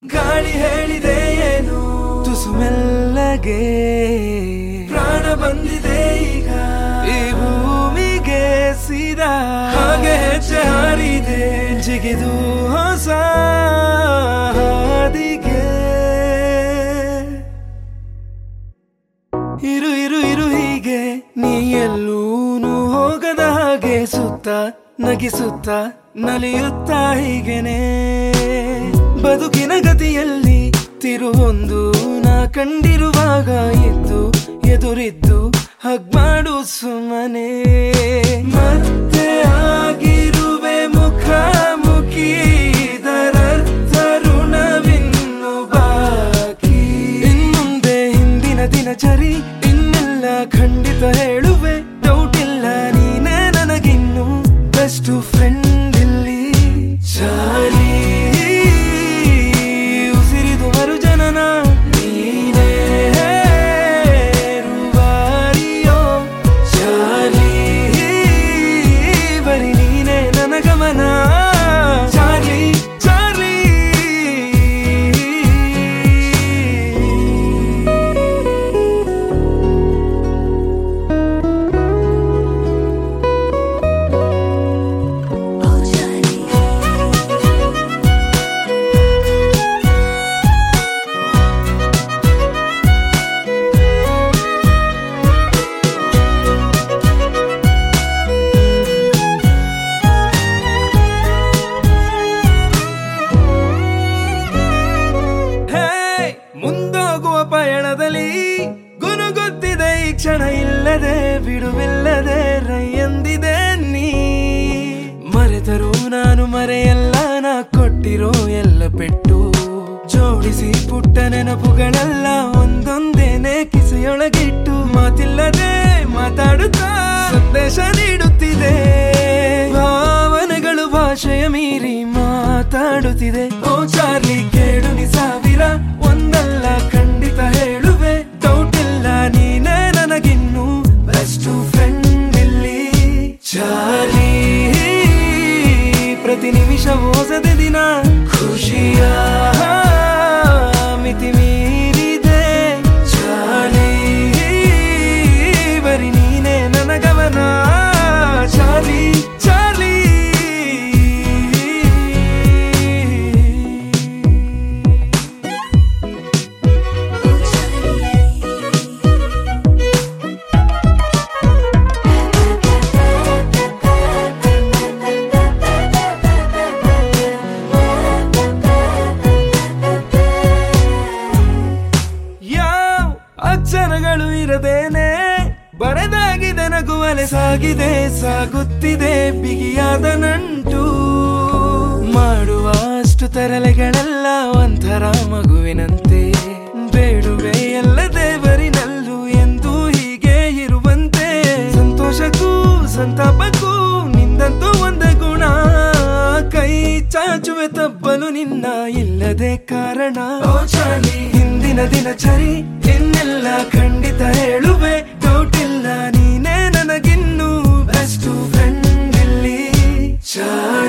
ಗಾಳಿ ಹೇಳಿದೆ ಏನು ತುಸು ಮೆಲ್ಲಗೆ ಪ್ರಾಣ ಬಂದಿದೆ ಈಗ ಈ ಭೂಮಿಗೆ ಸೀದಾ ಹಾಗೆ ಹೆಜ್ಜೆ ಹಾರಿದೆ ಜಿಗಿದು ಹೊಸ ಹಾದಿಗೆ ಇರು ಇರು ಇರು ಹೀಗೆ ನೀ ಎಲ್ಲೂನು ಹೋಗದ ಹಾಗೆ ಸುತ್ತ ನಗಿಸುತ್ತ ನಲಿಯುತ್ತ ಹೀಗೆನೆ ಬದುಕಿನ ಗತಿಯಲ್ಲಿ ತಿರುವೊಂದು ನಾ ಕಂಡಿರುವಾಗ ಇದ್ದು ಎದುರಿದ್ದು ಹಗ್ಮಾಡು ಸುಮ್ಮನೆ ಮತ್ತೆ ಆಗಿರುವೆ ಮುಖಾಮುಖಿ ಇದರರ್ಥ ಋಣವಿನ್ನು ಬಾಕಿ ಇನ್ಮುಂದೆ ಹಿಂದಿನ ದಿನಚರಿ ಇನ್ನೆಲ್ಲ ಖಂಡಿತ ಹೇಳುವೆ ಡೌಟ್ ಇಲ್ಲ ನೀನೇ ನನಗಿನ್ನು ಬೆಸ್ಟ್ ಫ್ರೆಂಡ್ ಇಲ್ಲಿ ಚಾಲಿ ಉಸಿರಿದು ಮರು ಜನನ ನೀನೇ ರೂವಾರಿಯೋ ಚಾಲಿ ಬರಿ ನೀನೇ ನನ್ನ ಗಮನ ಚಾರ್ಲಿ ಚಾರ್ಲಿ Oh, Charlie. ಹೇ ಮುಂದೋಗುವ ಪಯಣದಲ್ಲಿ ಗುನುಗುತ್ತಿದೆ ಈ ಕ್ಷಣ ಇಲ್ಲದೆ ಬಿಡುವಿಲ್ಲದೆ ರೈ ಎಂದಿದೆ ನೀ ಮರೆತರೂ ನಾನು ಮರೆಯಲ್ಲ ನಾ ಕೊಟ್ಟಿರೋ ಎಲ್ಲ ಪೆಟ್ಟು ಜೋಡಿಸಿ ಪುಟ್ಟ ನೆನಪುಗಳೆಲ್ಲ ಒಂದೊಂದೇನೆ ಕಿಸೆಯೊಳಗಿಟ್ಟು ಮಾತಿಲ್ಲದೆ ಮಾತಾಡುತ್ತಾ ಸಂದೇಶ ನೀಡುತ್ತಿದೆ ಭಾವನೆಗಳು ಭಾಷೆಯ ಮೀರಿ ಮಾತಾಡುತ್ತಿದೆ ಓ ಚಾರ್ಲಿ ಕೇಳು ನೀ ಸಾವಿರ ಒಂದಲ್ಲ ಖಂಡಿತ ಹೇಳುವೆ ಡೌಟ್ ಇಲ್ಲ ನೀನೇ ನನಗಿನ್ನು ಬೆಸ್ಟ್ ಫ್ರೆಂಡ್ ಇಲ್ಲಿ ಚಾರ್ಲಿ ಪ್ರತಿ ನಿಮಿಷ ಹೊಸದೆ ದಿನ ಖುಷಿಯ ಮಿತಿ ಮೀರಿದೆ ಚಾರ್ಲಿ ಬರಿ ನೀನೇ ನನ್ನ ಗಮನ ಚಾರ್ಲಿ ಚಾರ್ಲಿ Oh, Charlie. ಯಾವ ಅಕ್ಷರಗಳು ಇರದೇನೆ ಬರೆದಾಗಿದೆ ನಗುವಲೆ ಸಾಗಿದೆ ಸಾಗುತ್ತಿದೆ ಬಿಗಿಯಾದ ನಂಟು ಮಾಡುವ ಅಷ್ಟು ತರಲೆಗಳೆಲ್ಲ ಒಂಥರ ಮಗುವಿನಂತೆ ಬೇಡುವೆ ಎಲ್ಲ ದೇವರಿನಲ್ಲೂ ಎಂದು ಹೀಗೆ ಇರುವಂತೆ ಸಂತೋಷಕ್ಕೂ ಸಂತಾಪಕ್ಕೂ ನಿಂದಂತೂ ಒಂದೇ ಗುಣ ಕೈ ಚಾಚುವೆ ತಪ್ಪಲು ನಿನ್ನ ಇಲ್ಲದೆ ಕಾರಣ ಓ ಚಾಲಿ ಹಿಂದಿನ ದಿನಚರಿ ಇನ್ನೆಲ್ಲ ಖಂಡಿತ ಹೇಳುವೆ ಡೌಟ್ ಇಲ್ಲ ನೀನೇ ನನಗಿನ್ನು ಬೆಸ್ಟ್ ಫ್ರೆಂಡ್ ಇಲ್ಲಿ ಚಾಲಿ